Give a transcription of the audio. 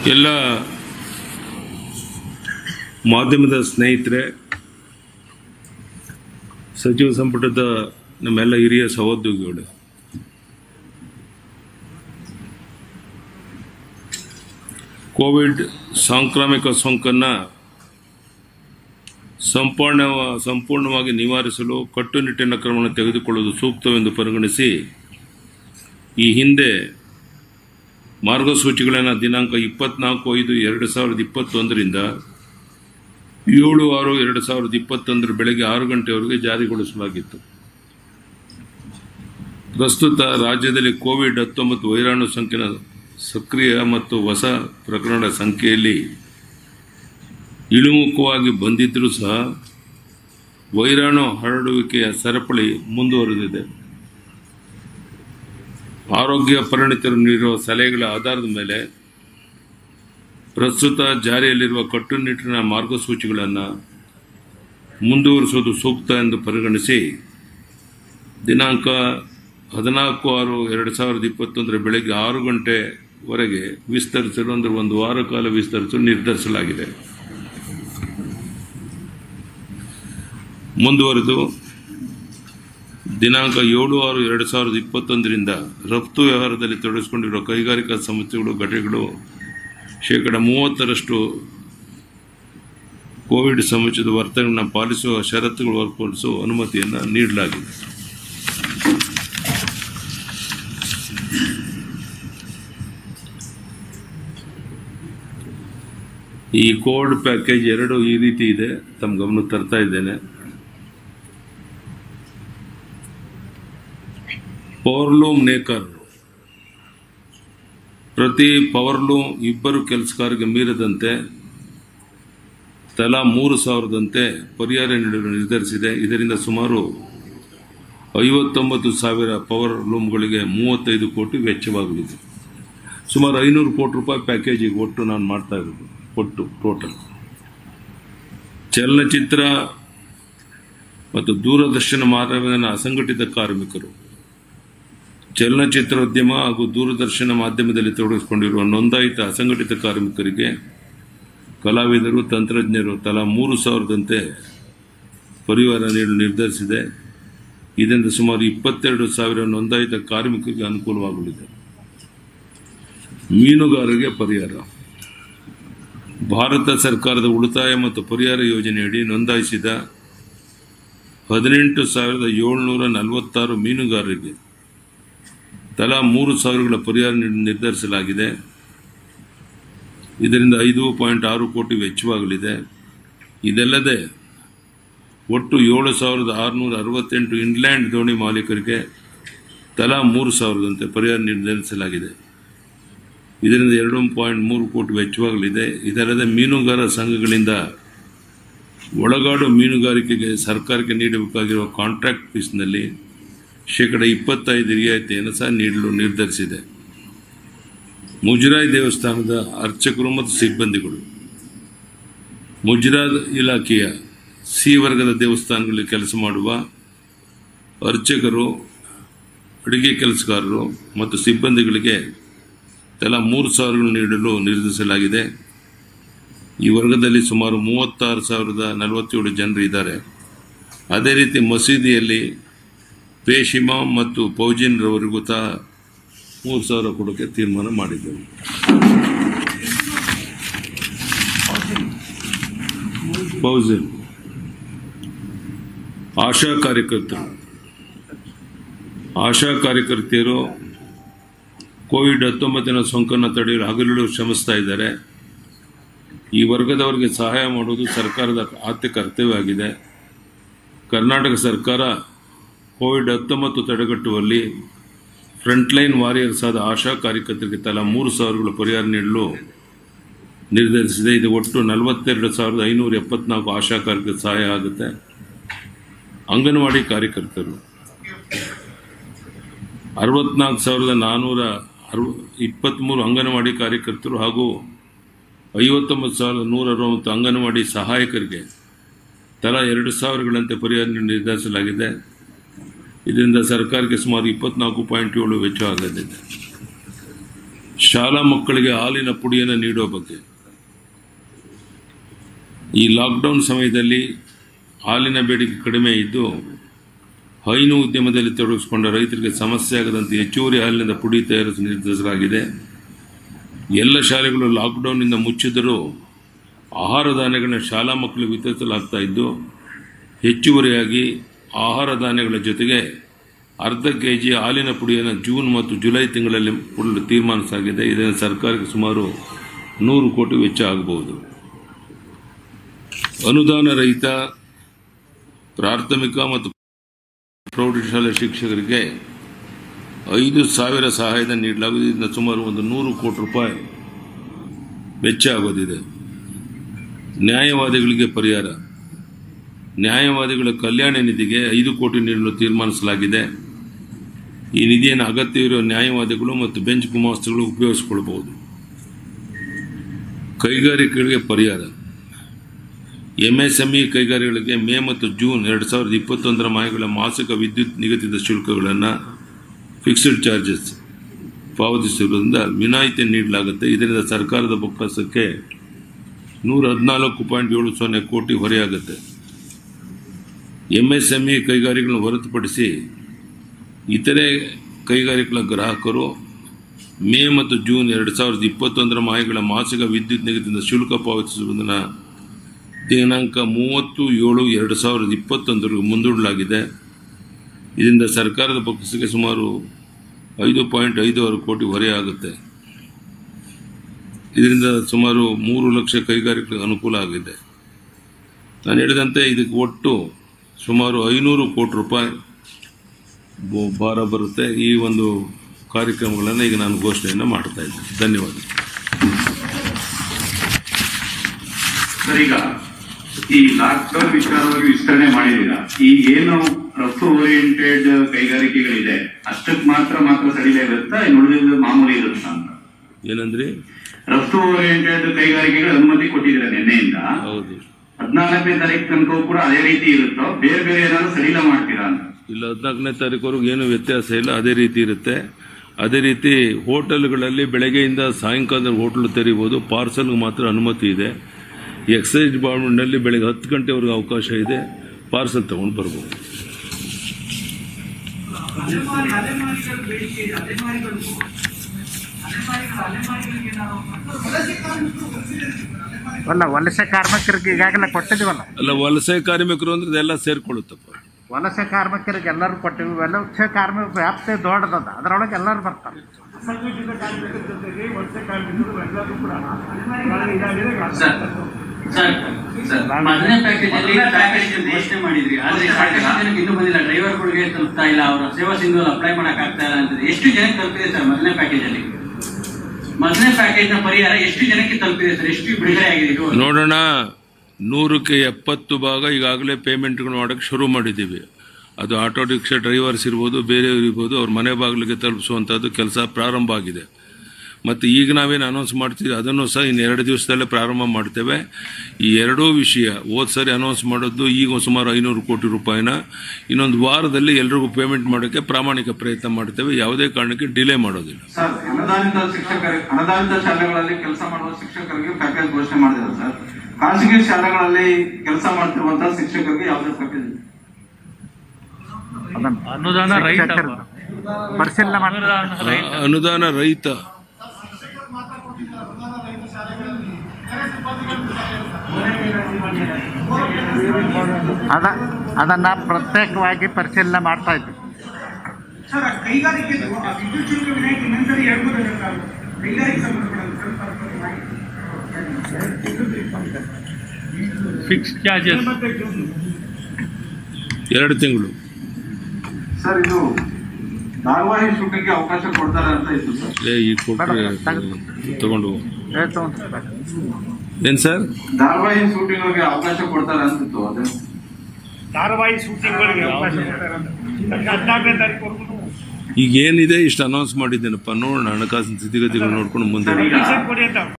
ಎಲ್ಲ ಮಾಧ್ಯಮದ ಸ್ನೇಹಿತರೆ ಸಚಿವ ಸಂಪುಟದ ನಮ್ಮೆಲ್ಲ ಹಿರಿಯ ಸಹೋದ್ಯೋಗಿಗಳು ಕೋವಿಡ್ ಸಾಂಕ್ರಾಮಿಕ ಸೋಂಕನ್ನು ಸಂಪೂರ್ಣ ಸಂಪೂರ್ಣವಾಗಿ ನಿವಾರಿಸಲು ಕಟ್ಟುನಿಟ್ಟಿನ ಕ್ರಮವನ್ನು ತೆಗೆದುಕೊಳ್ಳುವುದು ಸೂಕ್ತವೆಂದು ಪರಿಗಣಿಸಿ ಈ ಹಿಂದೆ ಮಾರ್ಗಸೂಚಿಗಳನ್ನು ದಿನಾಂಕ ಇಪ್ಪತ್ನಾಲ್ಕು ಐದು ಎರಡು ಸಾವಿರದ ಇಪ್ಪತ್ತೊಂದರಿಂದ ಏಳು ಆರು ಎರಡು ಸಾವಿರದ ಇಪ್ಪತ್ತೊಂದರ ಬೆಳಗ್ಗೆ ಆರು ಗಂಟೆವರೆಗೆ ಜಾರಿಗೊಳಿಸಲಾಗಿತ್ತು ಪ್ರಸ್ತುತ ರಾಜ್ಯದಲ್ಲಿ ಕೋವಿಡ್ ಹತ್ತೊಂಬತ್ತು ವೈರಾಣು ಸೋಂಕಿನ ಸಕ್ರಿಯ ಮತ್ತು ಹೊಸ ಪ್ರಕರಣಗಳ ಸಂಖ್ಯೆಯಲ್ಲಿ ಇಳಿಮುಖವಾಗಿ ಬಂದಿದ್ದರೂ ಸಹ ವೈರಾಣು ಹರಡುವಿಕೆಯ ಸರಪಳಿ ಮುಂದುವರೆದಿದೆ ಆರೋಗ್ಯ ಪರಿಣಿತರು ನೀಡಿರುವ ಸಲಹೆಗಳ ಆಧಾರದ ಮೇಲೆ ಪ್ರಸ್ತುತ ಜಾರಿಯಲ್ಲಿರುವ ಕಟ್ಟುನಿಟ್ಟಿನ ಮಾರ್ಗಸೂಚಿಗಳನ್ನು ಮುಂದುವರಿಸುವುದು ಸೂಕ್ತ ಎಂದು ಪರಿಗಣಿಸಿ ದಿನಾಂಕ ಹದಿನಾಲ್ಕು ಆರು ಎರಡು ಸಾವಿರದ ಇಪ್ಪತ್ತೊಂದರ ಬೆಳಗ್ಗೆ ಆರು ಗಂಟೆವರೆಗೆ ವಿಸ್ತರಿಸಲು ಅಂದರೆ ಒಂದು ವಾರ ಕಾಲ ವಿಸ್ತರಿಸಲು ನಿರ್ಧರಿಸಲಾಗಿದೆ ಮುಂದುವರೆದು ದಿನಾಂಕ ಏಳು ಆರು ಎರಡು ಸಾವಿರದ ಇಪ್ಪತ್ತೊಂದರಿಂದ ರಫ್ತು ವ್ಯವಹಾರದಲ್ಲಿ ತೊಡಗಿಸಿಕೊಂಡಿರುವ ಕೈಗಾರಿಕಾ ಸಂಸ್ಥೆಗಳು ಘಟಕಗಳು ಶೇಕಡ ಮೂವತ್ತರಷ್ಟು ಕೋವಿಡ್ ಸಮುಚಿತ ವರ್ತನೆಯನ್ನು ಪಾಲಿಸುವ ಷರತ್ತುಗಳು ಹೊರತುಪಡಿಸುವ ಅನುಮತಿಯನ್ನು ನೀಡಲಾಗಿದೆ ಈ ಕೋವಿಡ್ ಪ್ಯಾಕೇಜ್ ಎರಡು ಈ ರೀತಿ ಇದೆ ತಮ್ಮ ಗಮನಕ್ಕೆ ತರ್ತಾ ಇದ್ದೇನೆ ಪವರ್ಲೂಮ್ ನೇಕಾರರು ಪ್ರತಿ ಪವರ್ಲೂಮ್ ಇಬ್ಬರು ಕೆಲಸಗಾರರಿಗೆ ಮೀರದಂತೆ ತಲಾ ಮೂರು ಸಾವಿರದಂತೆ ಪರಿಹಾರ ನೀಡಲು ನಿರ್ಧರಿಸಿದೆ ಇದರಿಂದ ಸುಮಾರು ಐವತ್ತೊಂಬತ್ತು ಸಾವಿರ ಪವರ್ ಲೂಮ್ಗಳಿಗೆ ಮೂವತ್ತೈದು ಕೋಟಿ ವೆಚ್ಚವಾಗಲಿದೆ ಸುಮಾರು ಐನೂರು ಕೋಟಿ ರೂಪಾಯಿ ಪ್ಯಾಕೇಜಿಗೆ ಒಟ್ಟು ನಾನು ಮಾಡ್ತಾ ಇರೋದು ಒಟ್ಟು ಟೋಟಲ್ ಚಲನಚಿತ್ರ ಮತ್ತು ದೂರದರ್ಶನ ಮಾಧ್ಯಮದ ಅಸಂಘಟಿತ ಕಾರ್ಮಿಕರು ಚಲನಚಿತ್ರೋದ್ಯಮ ಹಾಗೂ ದೂರದರ್ಶನ ಮಾಧ್ಯಮದಲ್ಲಿ ತೊಡಗಿಸಿಕೊಂಡಿರುವ ನೋಂದಾಯಿತ ಅಸಂಘಟಿತ ಕಾರ್ಮಿಕರಿಗೆ ಕಲಾವಿದರು ತಂತ್ರಜ್ಞರು ತಲಾ ಮೂರು ಸಾವಿರದಂತೆ ಪರಿಹಾರ ನೀಡಲು ನಿರ್ಧರಿಸಿದೆ ಇದರಿಂದ ಸುಮಾರು ಇಪ್ಪತ್ತೆರಡು ಸಾವಿರ ನೋಂದಾಯಿತ ಕಾರ್ಮಿಕರಿಗೆ ಅನುಕೂಲವಾಗಲಿದೆ ಮೀನುಗಾರರಿಗೆ ಪರಿಹಾರ ಭಾರತ ಸರ್ಕಾರದ ಉಳಿತಾಯ ಮತ್ತು ಪರಿಹಾರ ಯೋಜನೆಯಡಿ ನೋಂದಾಯಿಸಿದ ಹದಿನೆಂಟು ಸಾವಿರದ ಏಳ್ನೂರ ನಲವತ್ತಾರು ಮೀನುಗಾರರಿಗೆ ತಲಾ ಮೂರು ಸಾವಿರಗಳ ಪರಿಹಾರ ನೀಡಲು ನಿರ್ಧರಿಸಲಾಗಿದೆ ಇದರಿಂದ ಐದು ಪಾಯಿಂಟ್ ಆರು ಕೋಟಿ ವೆಚ್ಚವಾಗಲಿದೆ ಇದಲ್ಲದೆ ಒಟ್ಟು ಏಳು ಸಾವಿರದ ಆರುನೂರ ಅರವತ್ತೆಂಟು ಇಂಗ್ಲೆಂಡ್ ದೋಣಿ ಮಾಲೀಕರಿಗೆ ತಲಾ ಮೂರು ಸಾವಿರದಂತೆ ಪರಿಹಾರ ನಿರ್ಧರಿಸಲಾಗಿದೆ ಇದರಿಂದ ಎರಡು ಪಾಯಿಂಟ್ ಮೂರು ಕೋಟಿ ವೆಚ್ಚವಾಗಲಿದೆ ಇದಲ್ಲದೆ ಮೀನುಗಾರ ಸಂಘಗಳಿಂದ ಒಳಗಾಡು ಮೀನುಗಾರಿಕೆಗೆ ಸರ್ಕಾರಕ್ಕೆ ನೀಡಬೇಕಾಗಿರುವ ಕಾಂಟ್ರಾಕ್ಟ್ ಫೀಸ್ನಲ್ಲಿ ಶೇಕಡ ಇಪ್ಪತ್ತೈದು ರಿಯಾಯಿತಿಯನ್ನು ಸಹ ನೀಡಲು ನಿರ್ಧರಿಸಿದೆ ಮುಜರಾಯಿ ದೇವಸ್ಥಾನದ ಅರ್ಚಕರು ಮತ್ತು ಸಿಬ್ಬಂದಿಗಳು ಮುಜರಾದ್ ಇಲಾಖೆಯ ಸಿ ವರ್ಗದ ದೇವಸ್ಥಾನಗಳಲ್ಲಿ ಕೆಲಸ ಮಾಡುವ ಅರ್ಚಕರು ಅಡುಗೆ ಕೆಲಸಗಾರರು ಮತ್ತು ಸಿಬ್ಬಂದಿಗಳಿಗೆ ತಲಾ ಮೂರು ಸಾವಿರಗಳು ನೀಡಲು ನಿರ್ಧರಿಸಲಾಗಿದೆ ಈ ವರ್ಗದಲ್ಲಿ ಸುಮಾರು ಮೂವತ್ತಾರು ಸಾವಿರದ ನಲವತ್ತೇಳು ಜನರು ಇದ್ದಾರೆ ಅದೇ ರೀತಿ ಮಸೀದಿಯಲ್ಲಿ ಪೇಶಿಮಾಮ್ ಮತ್ತು ಪೌಜಿನ್ರವರಿಗೂ ಸಹ ಮೂರು ಸಾವಿರ ಕೊಡೋಕ್ಕೆ ತೀರ್ಮಾನ ಮಾಡಿದ್ದೆವು ಫೌಜಿನ್ ಆಶಾ ಕಾರ್ಯಕರ್ತರು ಆಶಾ ಕಾರ್ಯಕರ್ತೆಯರು ಕೋವಿಡ್ ಹತ್ತೊಂಬತ್ತಿನ ಸೋಂಕನ್ನು ತಡೆಯಲು ಹಗಲಿರುಳು ಶ್ರಮಿಸ್ತಾ ಇದ್ದಾರೆ ಈ ವರ್ಗದವರಿಗೆ ಸಹಾಯ ಮಾಡುವುದು ಸರ್ಕಾರದ ಆದ್ಯ ಕರ್ತವ್ಯವಾಗಿದೆ ಕರ್ನಾಟಕ ಸರ್ಕಾರ ಕೋವಿಡ್ ಹತ್ತೊಂಬತ್ತು ತಡೆಗಟ್ಟುವಲ್ಲಿ ಫ್ರಂಟ್ಲೈನ್ ವಾರಿಯರ್ಸ್ ಆದ ಆಶಾ ಕಾರ್ಯಕರ್ತರಿಗೆ ತಲಾ ಮೂರು ಸಾವಿರಗಳ ಪರಿಹಾರ ನೀಡಲು ನಿರ್ಧರಿಸಿದೆ ಇದು ಒಟ್ಟು ನಲವತ್ತೆರಡು ಸಾವಿರದ ಐನೂರ ಎಪ್ಪತ್ನಾಲ್ಕು ಆಶಾ ಕಾರ್ಯಕರ್ತರ ಸಹಾಯ ಆಗುತ್ತೆ ಅಂಗನವಾಡಿ ಕಾರ್ಯಕರ್ತರು ಅರವತ್ನಾಲ್ಕು ಸಾವಿರದ ನಾನ್ನೂರ ಅರವ ಇಪ್ಪತ್ತ್ಮೂರು ಅಂಗನವಾಡಿ ಕಾರ್ಯಕರ್ತರು ಹಾಗೂ ಐವತ್ತೊಂಬತ್ತು ಸಾವಿರದ ನೂರ ಅರವತ್ತು ಅಂಗನವಾಡಿ ಸಹಾಯಕರಿಗೆ ತಲಾ ಎರಡು ಸಾವಿರಗಳಂತೆ ಪರಿಹಾರ ನೀಡಲು ನಿರ್ಧರಿಸಲಾಗಿದೆ ಇದರಿಂದ ಸರ್ಕಾರಕ್ಕೆ ಸುಮಾರು ಇಪ್ಪತ್ನಾಲ್ಕು ಪಾಯಿಂಟ್ ಏಳು ವೆಚ್ಚವಾಗಲಿದೆ ಶಾಲಾ ಮಕ್ಕಳಿಗೆ ಹಾಲಿನ ಪುಡಿಯನ್ನು ನೀಡುವ ಬಗ್ಗೆ ಈ ಲಾಕ್ಡೌನ್ ಸಮಯದಲ್ಲಿ ಹಾಲಿನ ಬೇಡಿಕೆ ಕಡಿಮೆ ಇದ್ದು ಹೈನು ಉದ್ಯಮದಲ್ಲಿ ತೊಡಗಿಸಿಕೊಂಡ ರೈತರಿಗೆ ಸಮಸ್ಯೆ ಆಗದಂತೆ ಹೆಚ್ಚುವರಿ ಹಾಲಿನಿಂದ ಪುಡಿ ತಯಾರಿಸಲು ನಿರ್ಧರಿಸಲಾಗಿದೆ ಎಲ್ಲ ಶಾಲೆಗಳು ಲಾಕ್ಡೌನ್ನಿಂದ ಮುಚ್ಚಿದರೂ ಆಹಾರ ಧಾನ್ಯಗಳನ್ನ ಶಾಲಾ ಮಕ್ಕಳಿಗೆ ವಿತರಿಸಲಾಗ್ತಾ ಇದ್ದು ಹೆಚ್ಚುವರಿಯಾಗಿ ಆಹಾರ ಧಾನ್ಯಗಳ ಜೊತೆಗೆ ಅರ್ಧ ಕೆ ಜಿ ಹಾಲಿನ ಪುಡಿಯನ್ನು ಜೂನ್ ಮತ್ತು ಜುಲೈ ತಿಂಗಳಲ್ಲಿ ಕೊಡಲು ತೀರ್ಮಾನಿಸಲಾಗಿದೆ ಇದರಿಂದ ಸರ್ಕಾರಕ್ಕೆ ಸುಮಾರು ನೂರು ಕೋಟಿ ವೆಚ್ಚ ಆಗಬಹುದು ಅನುದಾನ ರಹಿತ ಪ್ರಾಥಮಿಕ ಮತ್ತು ಪ್ರೌಢಶಾಲೆ ಶಿಕ್ಷಕರಿಗೆ ಐದು ಸಾವಿರ ಸಹಾಯಧನ ನೀಡಲಾಗುವುದು ಇದರಿಂದ ಸುಮಾರು ಒಂದು ನೂರು ಕೋಟಿ ರೂಪಾಯಿ ವೆಚ್ಚ ಆಗೋದಿದೆ ನ್ಯಾಯವಾದಿಗಳಿಗೆ ಪರಿಹಾರ ನ್ಯಾಯವಾದಿಗಳ ಕಲ್ಯಾಣ ನಿಧಿಗೆ ಐದು ಕೋಟಿ ನೀಡಲು ತೀರ್ಮಾನಿಸಲಾಗಿದೆ ಈ ನಿಧಿಯನ್ನು ಅಗತ್ಯವಿರುವ ನ್ಯಾಯವಾದಿಗಳು ಮತ್ತು ಬೆಂಚ್ ಗುಮಾಸ್ತಗಳು ಉಪಯೋಗಿಸಿಕೊಳ್ಳಬಹುದು ಕೈಗಾರಿಕೆಗಳಿಗೆ ಪರಿಹಾರ ಎಂಎಸ್ಎಂಇ ಕೈಗಾರಿಕೆಗಳಿಗೆ ಮೇ ಮತ್ತು ಜೂನ್ ಎರಡು ಸಾವಿರದ ಇಪ್ಪತ್ತೊಂದರ ಮಾಹಿತಿಗಳ ಮಾಸಿಕ ವಿದ್ಯುತ್ ನಿಗದಿತ ಶುಲ್ಕಗಳನ್ನು ಫಿಕ್ಸ್ಡ್ ಚಾರ್ಜಸ್ ಪಾವತಿಸುವುದರಿಂದ ವಿನಾಯಿತಿ ನೀಡಲಾಗುತ್ತೆ ಇದರಿಂದ ಸರ್ಕಾರದ ಬೊಕ್ಕಸಕ್ಕೆ ನೂರ ಹದಿನಾಲ್ಕು ಪಾಯಿಂಟ್ ಏಳು ಸೊನ್ನೆ ಕೋಟಿ ಹೊರೆಯಾಗುತ್ತೆ ಎಂಎಸ್ಎಂಇ ಕೈಗಾರಿಕೆಗಳನ್ನು ಹೊರತುಪಡಿಸಿ ಇತರೆ ಕೈಗಾರಿಕೆಗಳ ಗ್ರಾಹಕರು ಮೇ ಮತ್ತು ಜೂನ್ ಎರಡು ಸಾವಿರದ ಇಪ್ಪತ್ತೊಂದರ ಮಾಹಿತಿಗಳ ಮಾಸಿಕ ವಿದ್ಯುತ್ ನಿಗದಿತ ಶುಲ್ಕ ಪಾವತಿಸುವುದನ್ನು ದಿನಾಂಕ ಮೂವತ್ತು ಏಳು ಎರಡು ಸಾವಿರದ ಇಪ್ಪತ್ತೊಂದರಿಗೆ ಮುಂದೂಡಲಾಗಿದೆ ಇದರಿಂದ ಸರ್ಕಾರದ ಪಕ್ಷಕ್ಕೆ ಸುಮಾರು ಐದು ಪಾಯಿಂಟ್ ಐದು ಆರು ಕೋಟಿ ಹೊರೆಯಾಗುತ್ತೆ ಇದರಿಂದ ಸುಮಾರು ಮೂರು ಲಕ್ಷ ಕೈಗಾರಿಕೆಗಳಿಗೆ ಅನುಕೂಲ ಆಗಿದೆ ನಾನು ಹೇಳಿದಂತೆ ಇದಕ್ಕೆ ಒಟ್ಟು ಸುಮಾರು ಐನೂರು ಕೋಟಿ ರೂಪಾಯಿ ಬೊ- ಭಾರ ಬರುತ್ತೆ ಈ ಒಂದು ಕಾರ್ಯಕ್ರಮಗಳನ್ನು ಈಗ ನಾನು ಘೋಷಣೆಯನ್ನು ಮಾಡ್ತಾ ಇದ್ದೇನೆ ಧನ್ಯವಾದ ಸರ್ ಈಗ ಈ ಲಾಕ್ಡೌನ್ ವಿಚಾರವಾಗಿ ವಿಸ್ತರಣೆ ಮಾಡಿದಿರ ಈ ಏನು ರಫ್ತು ಓರಿಯೆಂಟೆಡ್ ಕೈಗಾರಿಕೆಗಳಿದೆ ಅಷ್ಟಕ್ಕೆ ಮಾತ್ರ ಮಾತ್ರ ಸಡಿಲ ಇರುತ್ತಾ ಇನ್ನು ಉಳಿದಿದ್ದು ಮಾಮೂಲಿ ಇರುತ್ತಾ ಅಂತ ಏನಂದ್ರಿ ರಫ್ತು ಓರಿಯೆಂಟೆಡ್ ಕೈಗಾರಿಕೆಗಳು ಅನುಮತಿ ಕೊಟ್ಟಿದ್ದೀರಾ ನಿನ್ನೆಯಿಂದ ಹೌದು ಹದಿನಾಲ್ಕನೇ ತಾರೀಕು ತನಕ ಕೂಡ ಅದೇ ರೀತಿ ಇರುತ್ತೋ ಬೇರೆ ಬೇರೆ ಏನಾದ್ರು ಸಡಿಲ ಮಾಡ್ತೀರಾ ಅಂತ ಇಲ್ಲ ಹದಿನಾಲ್ಕನೇ ತಾರೀಕುವರೆಗೂ ಏನು ವ್ಯತ್ಯಾಸ ಇಲ್ಲ ಅದೇ ರೀತಿ ಇರುತ್ತೆ ಅದೇ ರೀತಿ ಹೋಟೆಲ್ಗಳಲ್ಲಿ ಬೆಳಗ್ಗೆಯಿಂದ ಸಾಯಂಕಾಲದ ಹೋಟೆಲ್ ತೆರೀಬೋದು ಪಾರ್ಸಲ್ಗೆ ಮಾತ್ರ ಅನುಮತಿ ಇದೆ ಎಕ್ಸೈಸ್ ಡಿಪಾರ್ಟ್ಮೆಂಟ್ನಲ್ಲಿ ಬೆಳಗ್ಗೆ ಹತ್ತು ಗಂಟೆವರೆಗೂ ಅವಕಾಶ ಇದೆ ಪಾರ್ಸಲ್ ತಗೊಂಡು ಬರ್ಬೋದು ಅಲ್ಲ ವಲಸೆ ಕಾರ್ಮಿಕರಿಗೆ ಈಗಾಗಲೇ ಕೊಟ್ಟಿದ್ದೀವಲ್ಲ ಅಲ್ಲ ವಲಸೆ ಕಾರ್ಮಿಕರು ಅಂದ್ರೆ ಇದೆಲ್ಲ ಸೇರ್ಕೊಳ್ಳುತ್ತಪ್ಪ ವಲಸೆ ಕಾರ್ಮಿಕರಿಗೆ ಎಲ್ಲರೂ ಕೊಟ್ಟಿವಿ ವಲಸೆ ಕಾರ್ಮಿಕ ವ್ಯಾಪ್ತಿ ದೊಡ್ಡದದ ಅದರೊಳಗೆ ಎಲ್ಲರೂ ಬರ್ತಾರೆ ಸರ್ ಸರ್ ಸರ್ ಮೊದಲನೇ ಪ್ಯಾಕೇಜ್ ಅಲ್ಲಿ ಪ್ಯಾಕೇಜ್ ಘೋಷಣೆ ಮಾಡಿದ್ರಿ ಆದ್ರೆ ಸಾಕಷ್ಟು ಜನಕ್ಕೆ ಇನ್ನೂ ಬಂದಿಲ್ಲ ಡ್ರೈವರ್ಗಳಿಗೆ ತಲುಪ್ತಾ ಇಲ್ಲ ಅವರ ಸೇವಾ ಸಿಂಧು ಅಪ್ಲೈ ಮಾಡಕ್ ಆಗ್ತಾ ಇಲ್ಲ ಅಂತ ಎಷ್ಟು ಜನಕ್ಕೆ ತಲುಪಿದೆ ಸರ್ ಮೊದಲನೇ ಪ್ಯಾಕೇಜ್ ಅಲ್ಲಿ ಮೊದಲನೇ ಪ್ಯಾಕೇಜ್ ನ ಪರಿಹಾರ ಎಷ್ಟು ಜನಕ್ಕೆ ತಲುಪಿದೆ ಸರ್ ಎಷ್ಟು ಬಿಡುಗಡೆ ಆಗಿದೆ ಇದು ನೋಡೋಣ ನೂರಕ್ಕೆ ಎಪ್ಪತ್ತು ಭಾಗ ಈಗಾಗಲೇ ಪೇಮೆಂಟ್ಗಳು ಮಾಡೋಕ್ಕೆ ಶುರು ಮಾಡಿದ್ದೀವಿ ಅದು ಆಟೋ ರಿಕ್ಷಾ ಡ್ರೈವರ್ಸ್ ಇರ್ಬೋದು ಬೇರೆಯವರು ಇರ್ಬೋದು ಅವ್ರ ಮನೆ ಬಾಗಿಲಿಗೆ ತಲುಪಿಸುವಂಥದ್ದು ಕೆಲಸ ಪ್ರಾರಂಭ ಆಗಿದೆ ಮತ್ತು ಈಗ ನಾವೇನು ಅನೌನ್ಸ್ ಮಾಡ್ತೀವಿ ಅದನ್ನು ಸಹ ಇನ್ನು ಎರಡು ದಿವಸದಲ್ಲೇ ಪ್ರಾರಂಭ ಮಾಡ್ತೇವೆ ಈ ಎರಡೂ ವಿಷಯ ಹೋದ್ ಸರಿ ಅನೌನ್ಸ್ ಮಾಡೋದು ಈಗ ಸುಮಾರು ಐನೂರು ಕೋಟಿ ರೂಪಾಯಿನ ಇನ್ನೊಂದು ವಾರದಲ್ಲಿ ಎಲ್ರಿಗೂ ಪೇಮೆಂಟ್ ಮಾಡೋಕ್ಕೆ ಪ್ರಾಮಾಣಿಕ ಪ್ರಯತ್ನ ಮಾಡ್ತೇವೆ ಯಾವುದೇ ಕಾರಣಕ್ಕೆ ಡಿಲೇ ಮಾಡೋದಿಲ್ಲ ಸರ್ ಅನುದಾನಿತ ಶಿಕ್ಷಕರಿಗೆ ಅನುದಾನಿತ ಶಾಲೆಗಳಲ್ಲಿ ಕೆಲಸ ಮಾಡುವ ಶಿಕ್ಷಕರಿಗೆ ಪ್ಯಾಕೇಜ್ ಘೋಷಣೆ ಮಾಡಿದ್ದಾರೆ ಸರ್ ಖಾಸಗಿ ಶಾಲೆಗಳಲ್ಲಿ ಕೆಲಸ ಮಾಡ್ತಿರುವಂತಹ ಶಿಕ್ಷಕರಿಗೆ ಯಾವುದೇ ಪ್ಯಾಕೇಜ್ ಇಲ್ಲ ಅದನ್ನು ಅನುದಾನ ರೈತ ಶಿಕ್ಷಕರು ಪರಿಶೀಲನೆ ಮಾಡ್ತಾರೆ ಆ, ಅನುದಾನ ರಹಿತ ಅದ ಅದನ್ನ ಪ್ರತ್ಯೇಕವಾಗಿ ಪರಿಶೀಲನೆ ಮಾಡ್ತಾ ಇದ್ವಿ ಸರ್ ಆ ಕೈಗಾರಿಕೆ ಆ ವಿದ್ಯುತ್ ಶುಲ್ಕ ವಿನಾಯಿತಿ ಇನ್ನೊಂದ್ಸರಿ ಹೇಳ್ಬೋದಲ್ಲ ಸರ್ ಕೈಗಾರಿಕೆ ಸಂಬಂಧಪಟ್ಟಂತೆ ಸ್ವಲ್ಪ ಅರ್ಥವಾಗಿ ಫಿಕ್ಸ್ ಚಾರ್ಜಸ್ ಎರಡು ತಿಂಗಳು ಸರ್ ಇದು ಧಾರಾವಾಹಿ ಶೂಟಿಂಗ್ಗೆ ಅವಕಾಶ ಕೊಡ್ತಾರೆ ಅಂತ ಇತ್ತು ಸರ್ ಏ ಈಗ ಕೊಟ್ಟರೆ ತಗೊಂಡು ಹೋಗು. ಹೇಳ್ತು ಏನ್ ಸರ್ ಧಾರಾವಾಹಿ ಶೂಟಿಂಗ್ಗೆ ಅವಕಾಶ ಕೊಡ್ತಾರೆ ಅಂತಿತ್ತು ಅದೇ ಧಾರಾವಾಹಿ ಶೂಟಿಂಗ್ಗಳಿಗೆ ಅವಕಾಶ ಕೊಡ್ತಾರೆ ಅಂತ ಹದಿನಾಲ್ಕನೇ ತಾರೀಕು ಈಗ ಏನಿದೆ ಇಷ್ಟು ಅನೌನ್ಸ್ ಮಾಡಿದ್ದೇನಪ್ಪ ನೋಡೋಣ ಹಣಕಾಸಿನ ಸ್ಥಿತಿಗತಿಗಳು ನೋಡ್ಕೊಂಡು ಮುಂದೆ ಸರ್, ಈಗ ಕೊಡಿ ಅಂತ